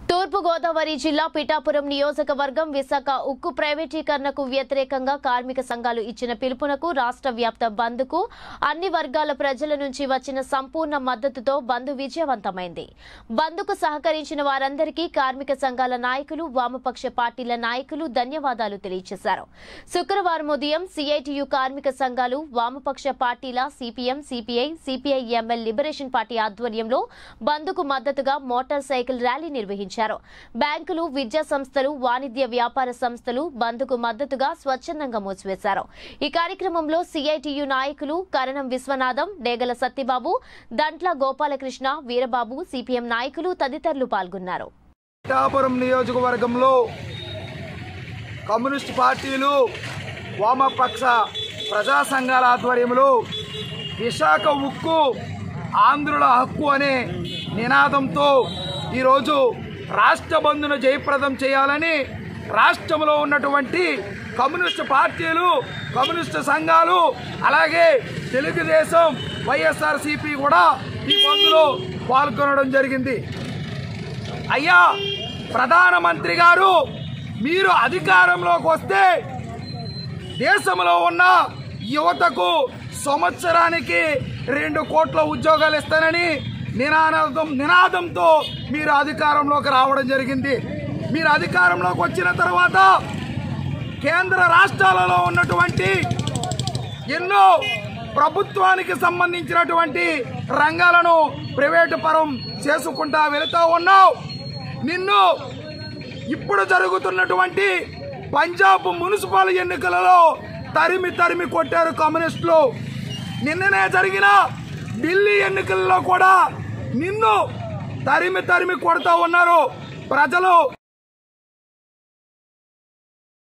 తూర్పు గోదావరి జిల్లా పిఠాపురం నియోజకవర్గం విశాఖ ఉక్కు ప్రైవేటీకరణకు వ్యతిరేకంగా కార్మిక సంఘాలు ఇచ్చిన పిలుపునకు రాష్ట్ర వ్యాప్త బంద్కు అన్ని వర్గాల ప్రజల నుంచి వచ్చిన సంపూర్ణ మద్దతుతో బంద్ విజయవంతమైంది బంద్కు సహకరించిన వారందరికీ కార్మిక సంఘాల నాయకులు వామపక్ష పార్టీల నాయకులు ధన్యవాదాలు తెలియజేశారు శుక్రవారం ఉదయం సిఐటియు కార్మిక సంఘాలు వామపక్ష పార్టీల CPM CPI CPI ML liberation party ఆధ్వర్యంలో బంద్కు మద్దతుగా మోటార్ సైకిల్ ర్యాలీ నిర్వహించారు బ్యాంకులు విద్యా సంస్థలు వాణిజ్య వ్యాపార సంస్థలు బంద్కు మద్దతుగా స్వచ్ఛందంగా మూసివేశారు ఈ కార్యక్రమంలో సిఐటియు నాయకులు కరణం విశ్వనాథం డేగల సత్యబాబు దంట్ల గోపాలకృష్ణ వీరబాబు సిపిఎం నాయకులు తదితరులు పాల్గొన్నారు పిఠాపురం నియోజకవర్గంలో కమ్యూనిస్ట్ పార్టీలు వామపక్ష ప్రజా సంఘాల ఆధ్వర్యంలో విశాఖ ఉక్కు ఆంధ్రుల హక్కు అనే నినాదంతో ఈరోజు రాష్ట్ర బంధును జయప్రదం చేయాలని రాష్ట్రంలో ఉన్నటువంటి కమ్యూనిస్ట్ పార్టీలు కమ్యూనిస్ట్ సంఘాలు అలాగే తెలుగుదేశం వైఎస్ఆర్సీపీ కూడా ఈ బంద్లో పాల్గొనడం జరిగింది అయ్యా ప్రధానమంత్రి గారు మీరు అధికారంలోకి వస్తే దేశంలో ఉన్న యువతకు సంవత్సరానికి రెండు కోట్ల ఉద్యోగాలు ఇస్తానని నినాదం నినాదంతో మీరు అధికారంలోకి రావడం జరిగింది మీరు అధికారంలోకి వచ్చిన తర్వాత కేంద్ర రాష్ట్రాలలో ఉన్నటువంటి ఎన్నో ప్రభుత్వానికి సంబంధించినటువంటి రంగాలను ప్రైవేటు పరం చేసుకుంటా వెళుతూ ఉన్నావు నిన్ను ఇప్పుడు జరుగుతున్నటువంటి పంజాబ్ మున్సిపల్ ఎన్నికలలో తరిమి తరిమి కొట్టారు కమ్యూనిస్టులు నిన్ననే జరిగిన ఢిల్లీ ఎన్నికల్లో కూడా నిన్ను తరిమి తరిమి కొడుతూ ఉన్నారు ప్రజలు